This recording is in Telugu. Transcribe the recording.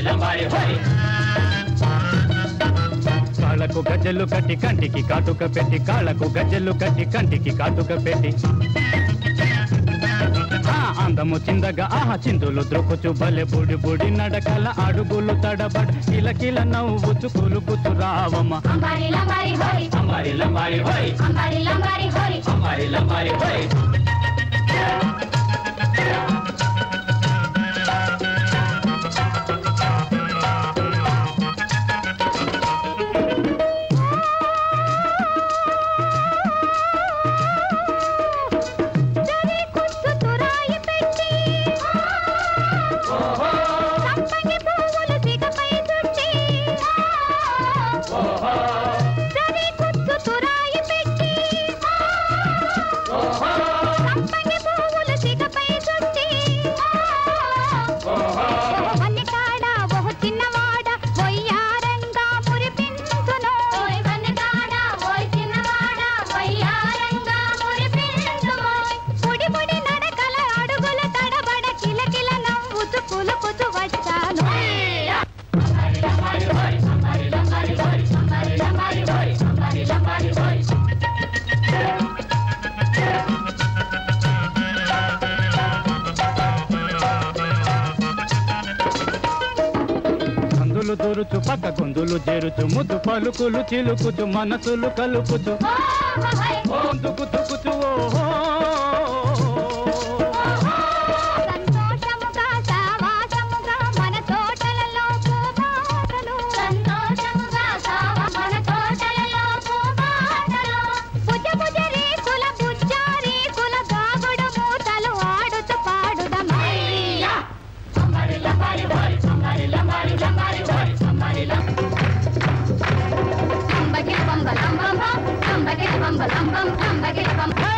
లంబాడి హోయ్ కాళ్ళకు గజ్జెలు కట్టి కంటికి కాటుక పెట్టి కాళ్ళకు గజ్జెలు కట్టి కంటికి కాటుక పెట్టి ఆ అందము చిందగా ఆహా చిందులు ద్రొక్కుచు భలే బుడి బుడి నడకల అడుగులు తడబడ కిల కిల నవ్వుచు కులుకుచు రావమ్మ అంబారి లంబారి హోయ్ అంబారి లంబాడి హోయ్ అంబారి లంబారి హోయ్ అంబారి లంబాడి హోయ్ జరి కుచ్చు తురాయి పెట్టి సంపంగి పువ్వులు సిగపై చుట్టి జరి కుచ్చు తురాయి పెట్టి సంపంగి పువ్వులు సిగపై చుట్టి వన్నెకాడ ఓ చిన్నవాడ వయ్యారంగా మురిపించును ఓయ్ వన్నెకాడ ఓయ్ చిన్నవాడ వయ్యారంగా మురిపించును పుడి పుడి నడకల అడుగుల తడబడ కిలకిల నవ్వుతూ కులుకుతూ వచ్చాను అందులు దూరుచు పక్క గొంతులు చేరుచు ముద్దు పలుకులు చిలుకుచు మనసులు కలుపుచు గొంతుకు తుకుచు ఓహో సంతోషముగా సావాసముగా మన తోటలలో పూబాటలు సంతోషముగా సావ మన తోటలలో పూబాటలు భుజ భుజ రేకుల బుజ్జ రేకుల గాగుడు మూతలు ఆడుతూ పాడుదమయ్యా అంబారి లంబాడి హోయ్ అంబారి లంబాడి లంబాడి హోయ్ అంబారి లం అంబకి పంబ లంబం అంబకి పంబ లంబం అంబకి పంబ